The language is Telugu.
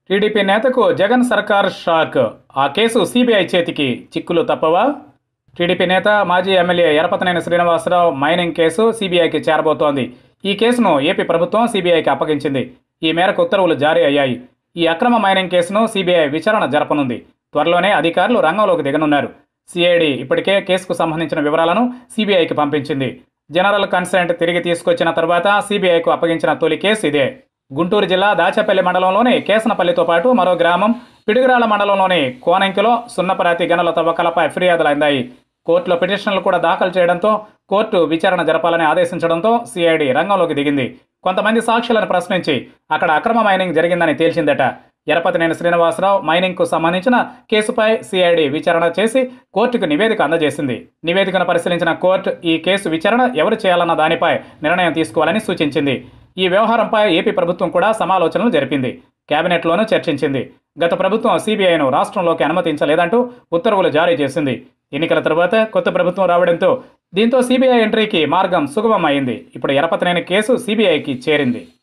టీడీపీ నేతకు జగన్ సర్కార్ షాక్ ఆ కేసు సిబిఐ చేతికి చిక్కులు తప్పవా టీడీపీ నేత మాజీ MLA Yarapathineni Srinivasarao mining case సిబిఐకి చేరబోతోంది ఈ కేసును ఏపీ ప్రభుత్వం సిబిఐకి అప్పగించింది ఈ మేరకు ఉత్తర్వులు జారీ అయ్యాయి ఈ అక్రమ మైనింగ్ కేసును సిబిఐ విచారణ జరపనుంది త్వరలోనే అధికారులు రంగంలోకి దిగనున్నారు సిఐడి ఇప్పటికే కేసుకు సంబంధించిన వివరాలను సిబిఐకి పంపించింది జనరల్ కన్సెంట్ తిరిగి తీసుకొచ్చిన తర్వాత సిబిఐకు అప్పగించిన తొలి కేసు ఇదే గుంటూరు జిల్లా దాచపల్లి మండలంలోని కేసనపల్లితో పాటు మరో గ్రామం పిడుగురాళ్ల మండలంలోని కోనంకిలో సున్నపరాతి గనుల తవ్వకాలపై ఫిర్యాదులు అందాయి కోర్టులో పిటిషన్లు కూడా దాఖలు చేయడంతో కోర్టు విచారణ జరపాలని ఆదేశించడంతో సిఐడి రంగంలోకి దిగింది కొంతమంది సాక్షులను ప్రశ్నించి అక్కడ అక్రమ మైనింగ్ జరిగిందని తేల్చిందట ఎరపతినేని శ్రీనివాసరావు మైనింగ్కు సంబంధించిన కేసుపై సిఐడి విచారణ చేసి కోర్టుకు నివేదిక అందజేసింది నివేదికను పరిశీలించిన కోర్టు ఈ కేసు విచారణ ఎవరు చేయాలన్న దానిపై నిర్ణయం తీసుకోవాలని సూచించింది ఈ వ్యవహారంపై ఏపీ ప్రభుత్వం కూడా సమాలోచనలు జరిపింది కేబినెట్లోనూ చర్చించింది గత ప్రభుత్వం సిబిఐను రాష్ట్రంలోకి అనుమతించలేదంటూ ఉత్తర్వులు జారీ చేసింది ఎన్నికల తర్వాత కొత్త ప్రభుత్వం రావడంతో దీంతో సిబిఐ ఎంట్రీకి మార్గం సుగమం అయింది ఇప్పుడు ఎరపతినేని కేసు సిబిఐకి చేరింది